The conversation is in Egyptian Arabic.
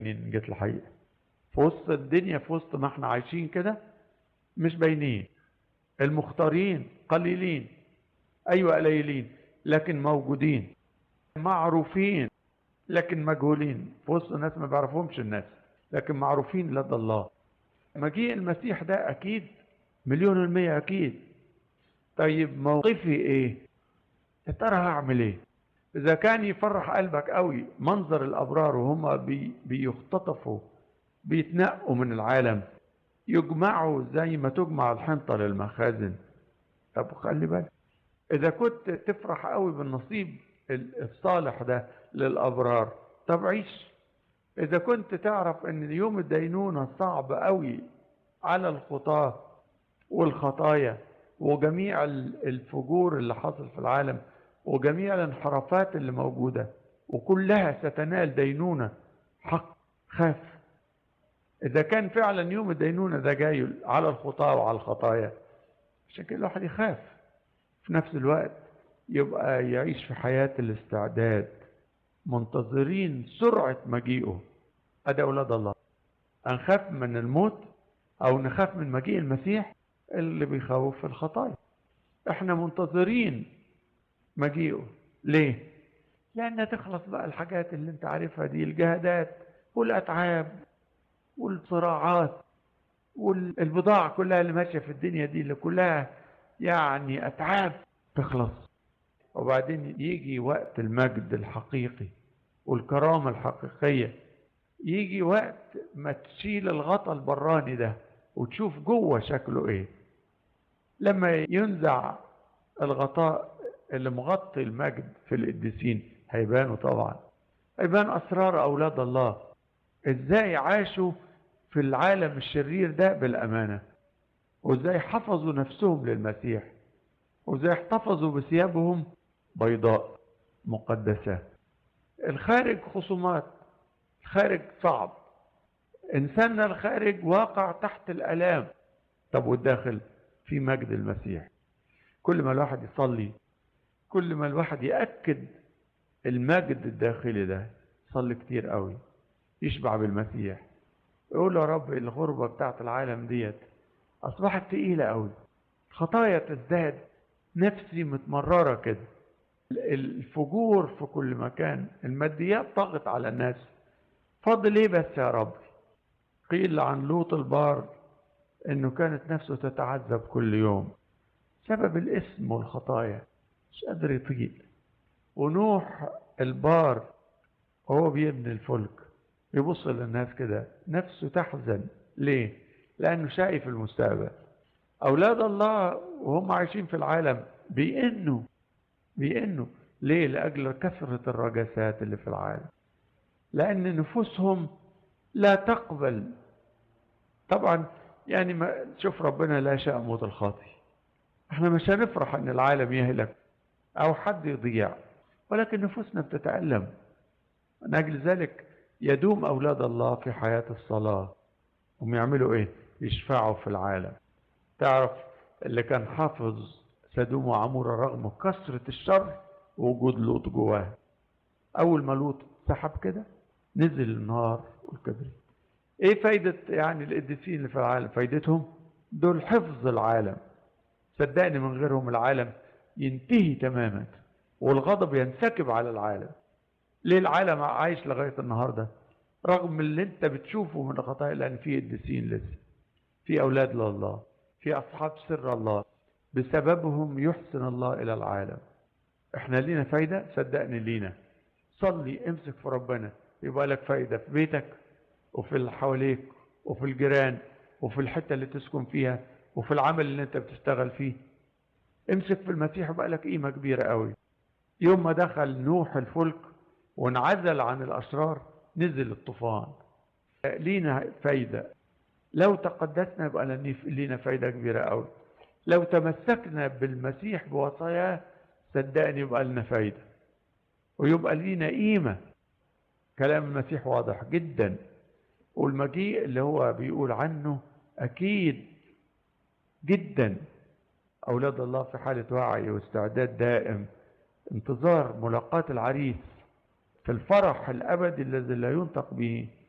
باينين جت الحقيقة في وسط الدنيا في وسط ما احنا عايشين كده مش باينين المختارين قليلين ايوه قليلين لكن موجودين معروفين لكن مجهولين في وسط الناس ما بيعرفهمش الناس لكن معروفين لدى الله مجيء المسيح ده اكيد مليون المية اكيد طيب موقفي ايه يا ترى هعمل ايه اذا كان يفرح قلبك قوي منظر الابرار وهم بي بيختطفوا بيتنقوا من العالم يجمعوا زي ما تجمع الحنطة للمخازن طب خلي بالك اذا كنت تفرح قوي بالنصيب الصالح ده للابرار طب عيش اذا كنت تعرف ان يوم الدينونة صعب قوي على الخطاة والخطايا وجميع الفجور اللي حصل في العالم وجميع الانحرافات اللي موجودة وكلها ستنال دينونة حق خاف إذا كان فعلا يوم الدينونة ده جاي على الخطاة وعلى الخطايا عشان كده الواحد يخاف في نفس الوقت يبقى يعيش في حياة الاستعداد منتظرين سرعة مجيئه أدي أولاد الله هنخاف من الموت أو نخاف من مجيء المسيح اللي بيخوف في الخطايا احنا منتظرين مجيئه ليه لان تخلص بقى الحاجات اللي انت عارفها دي الجهادات والاتعاب والصراعات والبضاعة كلها اللي ماشية في الدنيا دي اللي كلها يعني اتعاب تخلص وبعدين يجي وقت المجد الحقيقي والكرامة الحقيقية يجي وقت ما تشيل الغطا البراني ده وتشوف جوه شكله ايه لما ينزع الغطاء اللي مغطي المجد في القديسين هيبانوا طبعا هيبان اسرار اولاد الله ازاي عاشوا في العالم الشرير ده بالامانه وازاي حفظوا نفسهم للمسيح وازاي احتفظوا بثيابهم بيضاء مقدسه الخارج خصومات الخارج صعب انساننا الخارج واقع تحت الالام طب والداخل في مجد المسيح كل ما الواحد يصلي كل ما الواحد يأكد المجد الداخلي ده صلي كتير قوي يشبع بالمسيح يقول يا رب الغربة بتاعت العالم ديت أصبحت تقيلة قوي خطايا تزداد نفسي متمررة كده الفجور في كل مكان الماديات طغت على الناس فاضل ايه بس يا رب قيل عن لوط البار انه كانت نفسه تتعذب كل يوم سبب الاسم والخطايا مش قادر يطيق ونوح البار وهو بيبني الفلك يبص للناس كده نفسه تحزن ليه لانه شايف المستقبل اولاد الله وهم عايشين في العالم بيئنوا بيئنوا ليه لاجل كثره الرجسات اللي في العالم لان نفوسهم لا تقبل طبعا يعني ما شوف ربنا لا شاء موت الخاطي احنا مش هنفرح ان العالم يهلك او حد يضيع ولكن نفوسنا بتتألم من اجل ذلك يدوم اولاد الله في حياة الصلاة هم يعملوا ايه يشفعوا في العالم تعرف اللي كان حافظ سدوم وعمورة رغم كثرة الشر ووجود لوط جواه اول ما لوط سحب كده نزل النار والكبريت ايه فايدة يعني القديسين اللي في العالم فايدتهم دول حفظ العالم صدقني من غيرهم العالم ينتهي تماما والغضب ينسكب على العالم ليه العالم عايش لغاية النهاردة رغم اللي انت بتشوفه من الخطايا لان في قديسين لسه في اولاد لله في اصحاب سر الله بسببهم يحسن الله الى العالم احنا لينا فايدة صدقني لينا صلي امسك في ربنا يبقى لك فايدة في بيتك وفي اللي حواليك وفي الجيران وفي الحتة اللي تسكن فيها وفي العمل اللي انت بتشتغل فيه امسك في المسيح يبقى لك قيمة كبيرة قوي يوم ما دخل نوح الفلك وانعزل عن الأشرار نزل الطوفان لينا فايدة لو تقدسنا يبقى لينا فايدة كبيرة قوي لو تمسكنا بالمسيح بوصاياه صدقني يبقى لنا فايدة ويبقى لينا قيمة كلام المسيح واضح جدا والمجيء اللي هو بيقول عنه أكيد جدا أولاد الله في حالة وعي واستعداد دائم انتظار ملاقاة العريس في الفرح الأبدي الذي لا ينطق به